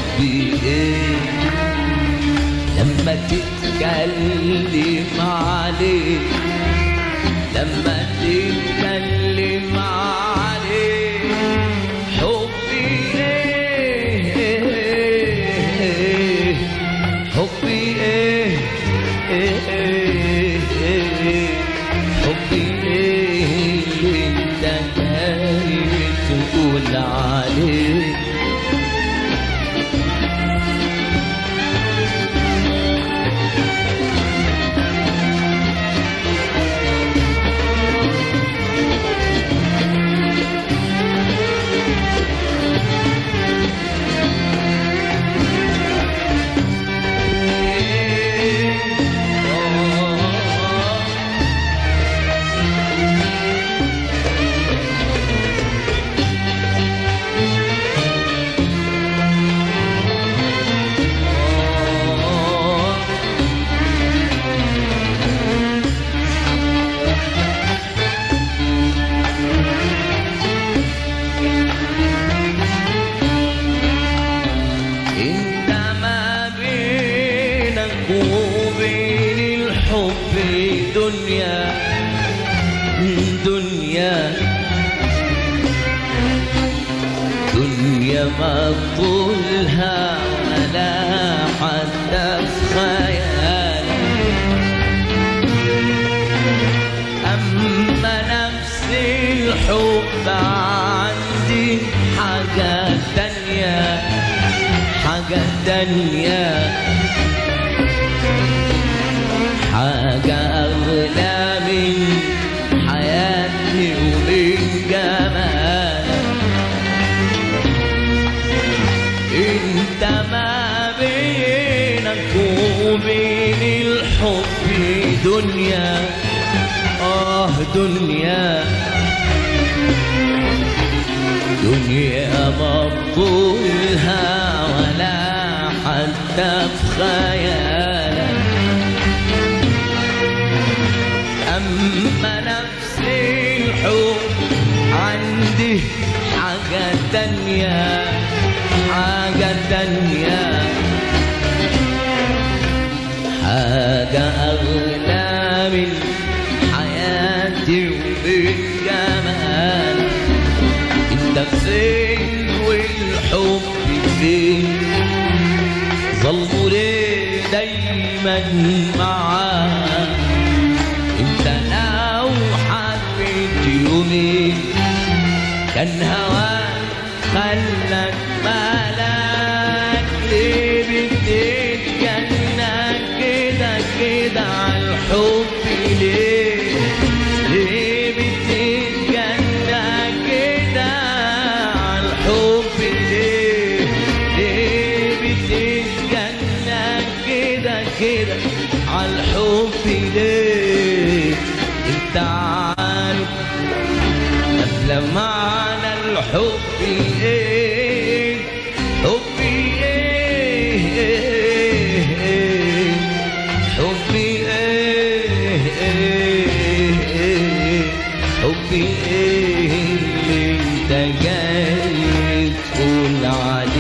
حبي ايه لما تتكلم عليه لما تتكلم عليه حبي ايه حبي ايه إيه حبي ايه اللي انت جاي تقول عليه انت ما بينك وبين الحب دنيا دنيا دنيا ما طولها ولا حتى في خيال أما نفس الحب عندي حاجة تانية حاجة تانية حاجة أغلى من حياتي ومن جمالك انت ما بينك وبين الحب دنيا اه دنيا دنيا مطولها ولا حتى في خيالك أما نفس الحب عندي حاجة تانية حاجة تانية حاجة أغلى من حياتي ومن جمالك انت فين والحب فين ظلموا ليه دايما معاك انت لو حبيت يومين كان هواك خلك مالك ليه بتتجنن كده كده عالحب ليه ليه بتتجنن كده عالحب ليه ليه بتتجنن كده كده عالحب ليه انت عارف قبل معنى الحب ايه حبي ايه حبي ايه حبي ايه اللي انت جاي تقول عليه